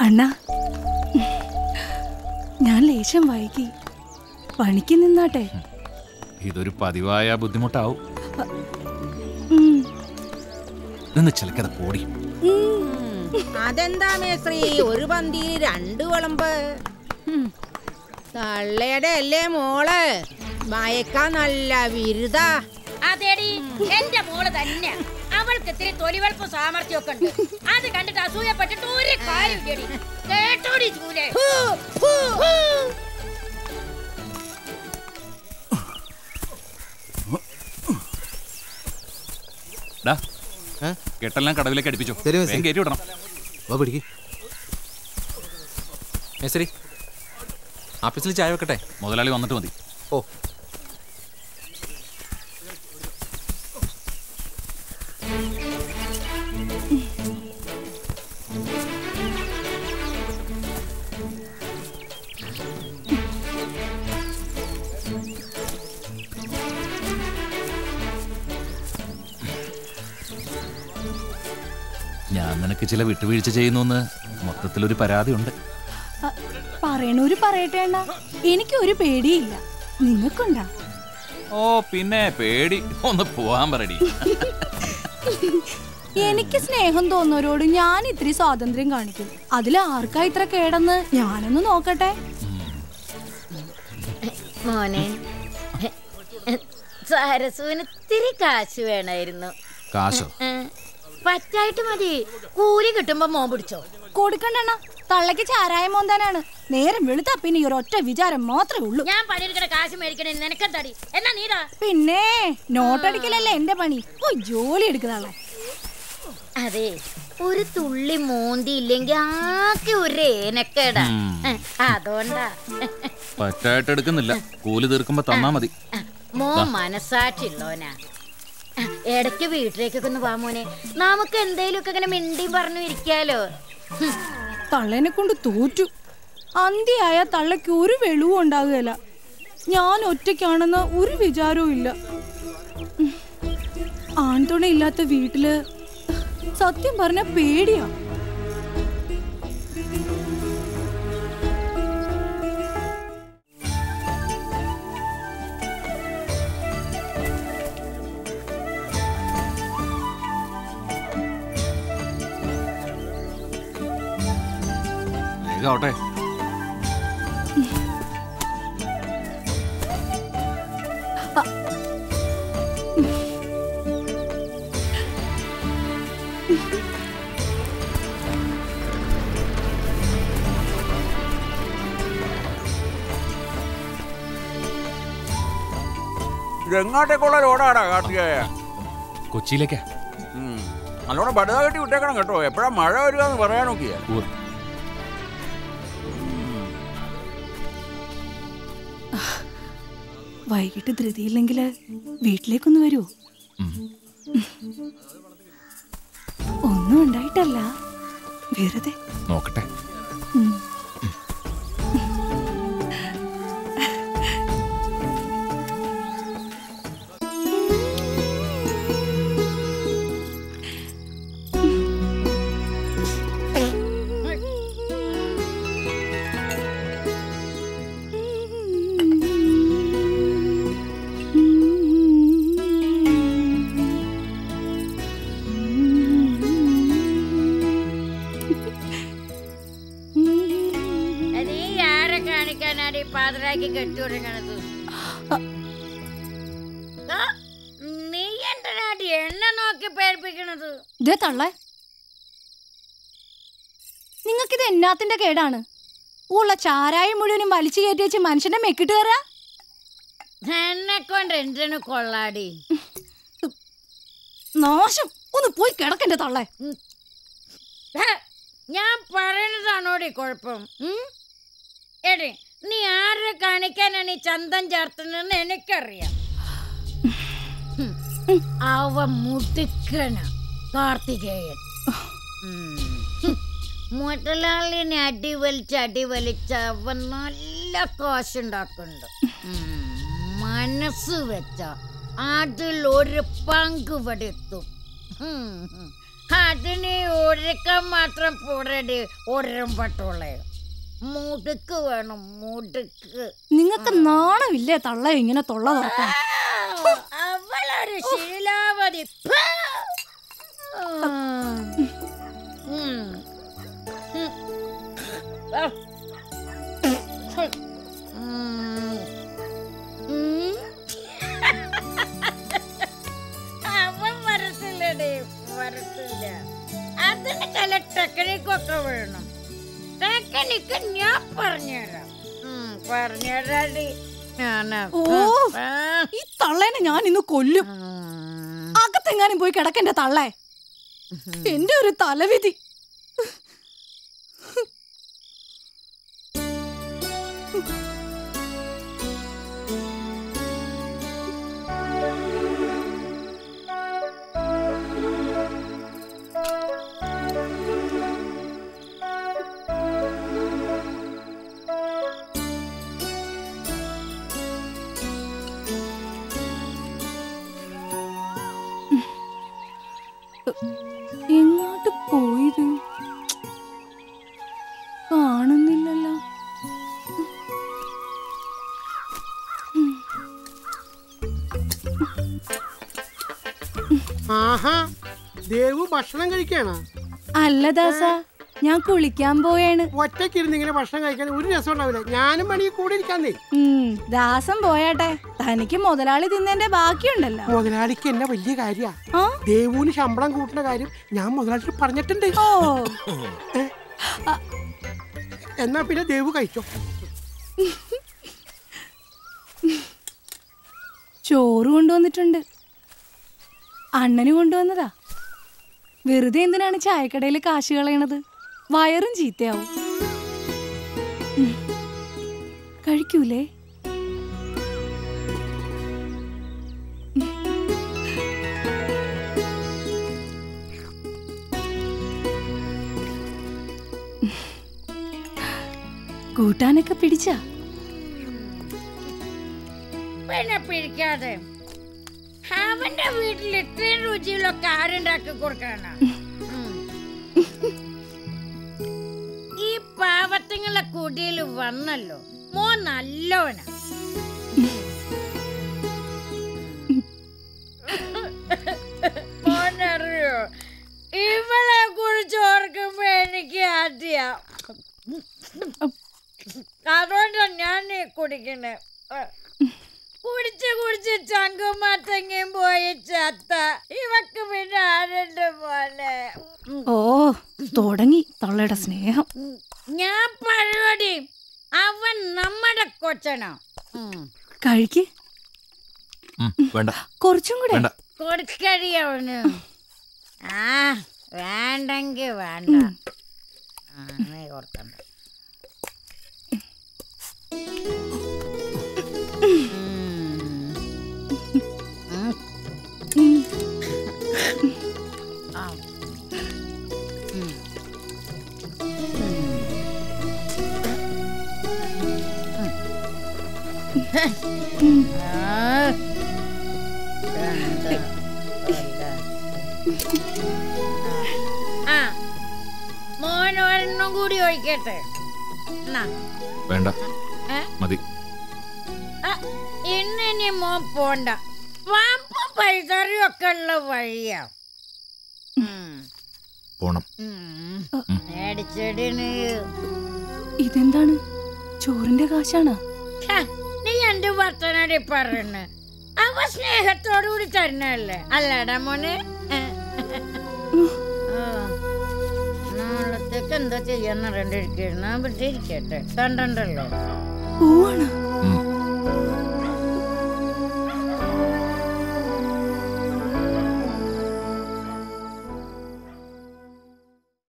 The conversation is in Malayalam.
അണ്ണാ ഞാൻ ലേശം വൈകി പണിക്ക് നിന്നാട്ടെ ഇതൊരു പതിവായ ബുദ്ധിമുട്ടാവും ഉം. നിന്ന് ചിലക്കത് പോടി അതെന്താ മേശ്രീ ഒരു പന്തിയിൽ രണ്ട് വിളമ്പ് ഹും. തള്ളയുടെ അല്ലേ മോള് മയക്കാൻ നല്ല വിരുതാ അതേടി എന്റെ മോള് തന്നെ അവൾക്ക് ഇത്തിരി തൊലിവെളുപ്പ് സാമർഥ്യമൊക്കെ ഉണ്ട് അത് കണ്ടിട്ട് അസൂയപ്പെട്ടിട്ട് ഒരു കാര്യമില്ലടി കേട്ടോടി ചൂലേ ഡാ കെട്ടെല്ലാം കടവിലേക്ക് അടുപ്പിച്ചോ ശരി, മിസ്സേ. വേഗം കയറ്റി വിടണം വാ പിടിക്ക് മേശരി ആഫീസിൽ ചായ വെക്കട്ടെ മുതലാളി വന്നിട്ട് മതി ഓ ഞാൻ നിനക്ക് ചില വിട്ടുവീഴ്ച ചെയ്യുന്നു മൊത്തത്തിലൊരു പരാതിയുണ്ട് അ, പറയണൂര് പറയട്ടെ അണ്ണാ എനിക്കൊരു പേടിയില്ല നിങ്ങൾക്കുണ്ടാ ഓ പിന്നെ പേടി ഒന്ന് പോവാൻ പറടി എനിക്ക് സ്നേഹം തോന്നുന്നവരോട് ഞാൻ ഇത്തിരി സ്വാതന്ത്ര്യം കാണിക്കും അതിൽ ആർക്കാ ഇത്ര കേടെന്ന് ഞാനൊന്ന് നോക്കട്ടെ മോനെ സരസുവിന് ഇത്തിരി കാശ് വേണമായിരുന്നു കാശോ ഏ, പറ്റായിട്ട് മതി കൂലി കിട്ടുമ്പോ മോൻ പിടിച്ചോ കൊടുക്കണ്ടണ്ണ തള്ളക്ക് ചാരായ മോന്താനാണ് നേരം വെളുത്താ പിന്നെ ഈ ഒരൊറ്റ വിചാരം മാത്രമേ ഉള്ളൂ ഞാൻ പണിയെടുക്കണ കാശ് മേടിക്കണേ നിനക്കെന്താടി എന്നാ നീടാ പിന്നെ നോട്ടടിക്കലല്ലേ എന്റെ പണി ഓ ജോലി എടുക്കുന്നതാളെ അതെ ഒരു തുള്ളി മോന്തി ഇല്ലെങ്കി ആകെ ഒരു ഏനക്കേടാ ഏ, അതുകൊണ്ടാ പറ്റായിട്ട് എടുക്കുന്നില്ല കൂലി തീർക്കുമ്പോ തന്നാ മതി മോൻ മനസ്സാക്ഷിയുള്ളോനാ ഇടയ്ക്ക് വീട്ടിലേക്കൊക്കെ ഒന്ന് വാ മോനെ നമുക്ക് എന്തേലുമൊക്കെ ഇങ്ങനെ മിണ്ടിയും പറഞ്ഞു ഇരിക്കാലോ ഹും. തള്ളേനെ കൊണ്ട് തോറ്റു അന്തിയായ തള്ളയ്ക്ക് ഒരു വെളിവും ഉണ്ടാകുകയില്ല ഞാൻ ഒറ്റയ്ക്കാണെന്ന് ഒരു വിചാരവും ഇല്ല ഉം. ആൺതുണയില്ലാത്ത വീട്ടില് സത്യം പറഞ്ഞ പേടിയാ വേഗാവട്ടെ ഇതെങ്ങോട്ടേക്കുള്ള ലോഡാടാ കാർത്തികേയ കൊച്ചിയിലേക്കാ ഉം. നല്ലോണം പടുത കെട്ടി വിട്ടേക്കണം കേട്ടോ എപ്പോഴാ മഴ വരിക എന്ന് പറയാൻ നോക്കിയ ഉവ്വ്. വൈകിട്ട് ധൃതിയില്ലെങ്കിൽ വീട്ടിലേക്കൊന്ന് വരുമോ ഉം. ഒന്നും ഉണ്ടായിട്ടല്ല വെറുതെ നോക്കട്ടെ ഉം. നീ ആരെ കാണിക്കാനാണ് ഈ പാതിരാക്കി കെട്ടുകൊടുക്കണത് ആ, നീ എന്റെ നാട്ടി എന്നെ നോക്കി പേടിപ്പിക്കണത് ഇതേ തള്ളേ നിങ്ങൾക്കിത് എന്നാത്തിന്റെ കേടാണ് ഉള്ള ചാരായം മുഴുവനും വലിച്ചു കയറ്റി വെച്ച് മനുഷ്യന്റെ മെക്കിട്ട് കയറാ എന്നെ കൊണ്ട് എന്തിനു കൊള്ളാടി നാശം ഒന്ന് പോയി കിടക്കന്റെ തള്ളേ ഹ, ഞാൻ പറയണതാണോടി കുഴപ്പം ഉം? എടി നീ ആരെ കാണിക്കാനാണ് ഈ ചന്തം ചേർത്തുന്നതെന്ന് എനിക്കറിയാം ഹും, അവ മുടുക്കന കാർത്തികേയൻ ഉം. ഹും, മുതലാളിനെ അടി വലിച്ച് അടി വലിച്ച് അവൻ നല്ല കാശുണ്ടാക്കുന്നുണ്ട് ഉം, മനസ്സ് വെച്ച അതിൽ ഒരു പങ്ക് ഇവിടെ എത്തും ഉം, ഉം. അതിന് ഒരുക്കം മാത്രം പോരടി ഒരം പട്ടുള്ളേ മുടുക്ക് വേണം മുടുക്ക് നിങ്ങൾക്ക് നാണമില്ലേ തള്ള ഇങ്ങനെ തൊള്ള തുറക്കാൻ ആ, അവളൊരു ശീലാവതി ഫു! ഉം. ഉം. ഉം. ആ. ഉം. ഉം. അവൻ വരത്തില്ലടേ വരത്തില്ല അതിന് ചില ടെക്നിക്കൊക്കെ വേണം ടെക്നിക്ക് ഞാൻ പറഞ്ഞുതരാം ഉം, പറഞ്ഞുതരാടി ഞാനാ ഓ. ആ. ഈ തള്ളേനെ ഞാൻ ഇന്ന് കൊല്ലും ഉം. അകത്തെങ്ങാനും പോയി കിടക്കെന്റെ തള്ളേ എന്റെ ഒരു തലവിധി എങ്ങോട്ട് പോയത് കാണുന്നില്ലല്ലോ ആഹാ ദേവു ഭക്ഷണം കഴിക്കാണ് അല്ല ദാസ ഞാൻ കുളിക്കാൻ പോയാണ് ഒറ്റയ്ക്കിരുന്ന് ഇങ്ങനെ ഭക്ഷണം കഴിക്കാൻ ഒരു രസം ഉണ്ടാവില്ല ഞാനും വേണമെങ്കിൽ കൂടെ ഇരിക്കാന്നേ ഉം, ദാസൻ പോയാട്ടെ തനിക്ക് മുതലാളി തിന്നേന്റെ ബാക്കിയുണ്ടല്ലോ മുതലാളിക്ക് എന്നെ വലിയ കാര്യ ആ ദേവുവിന് ശമ്പളം കൂട്ടുന്ന കാര്യം ഞാൻ മുതലാളിക്ക് പറഞ്ഞിട്ടുണ്ട് ഓ എന്നാ പിന്നെ ദേവു കഴിച്ചോ ചോറ് കൊണ്ടുവന്നിട്ടുണ്ട് അണ്ണന് കൊണ്ടുവന്നതാ വെറുതെ എന്തിനാണ് ചായക്കടയിൽ കാശ് കളയണത് വയറും ചീത്തയാവും ഉം. കഴിക്കൂലേ കൂട്ടാനൊക്കെ പിടിച്ചാ പിന്നെ പിടിക്കാതെ അവന്റെ വീട്ടിൽ ഇത്രയും രുചിയിലൊക്കെ ആരുണ്ടാക്കി കൊടുക്കാനാ ഉം. ഈ പാവത്തങ്ങളെ കുടിയിൽ വന്നല്ലോ മോൻ നല്ലോന മോനറിയോ ഇവളെ കുറിച്ച് ഓർക്കുമ്പോ എനിക്ക് ആദ്യ അതുകൊണ്ടാ ഞാൻ ഈ കുടിക്കണേ കുടിച്ച് കുടിച്ച് ചങ്കുമാറ്റങ്ങയും പോയി ചത്ത ഇവക്ക് പിന്നെ ആരുണ്ട് പോലെ ഓ തുടങ്ങി തള്ളയുടെ സ്നേഹം ഞാൻ പരിപാടി അവൻ നമ്മുടെ കൊച്ചനോ ഉം. കഴിക്ക് ഉം, വേണ്ട കുറച്ചും കൂടെ വേണ്ട കൊടുക്കടി അവന് ആ വേണ്ടെങ്കി വേണ്ട ആ, നീ കൊടുക്കണ്ട ഉം. ഉം. ആ. ഉം. ഉം. ആ. രണ്ട് കൊല്ലം. ആ മോൻ ഒരെണ്ണം കൂടി ഒഴിക്കട്ടെ എന്നാ വേണ്ട ഏ? മതി ആ, ഇന്ന് ഇനി മോൻ പോണ്ട പാമ്പും പഴുതറിയും ഒക്കെ ഉള്ള വഴിയാ ഉം. പോണം ഉം. മേടിച്ചെടിന് ഇതെന്താണ് ചോറിന്റെ കാശാണോ ഛ, നീ എന്ത് വർത്തനാടി പറയുന്നു അവ സ്നേഹത്തോടു കൂടി തരുന്നല്ലേ അല്ലടാ മോനെ ഏ? ആ. നാളത്തേക്ക് എന്താ ചെയ്യാന്ന് അറിയണ്ടിരിക്കുന്നു അവിടെ ഇരിക്കട്ടെ കണ്ടല്ലോ പോവാണ്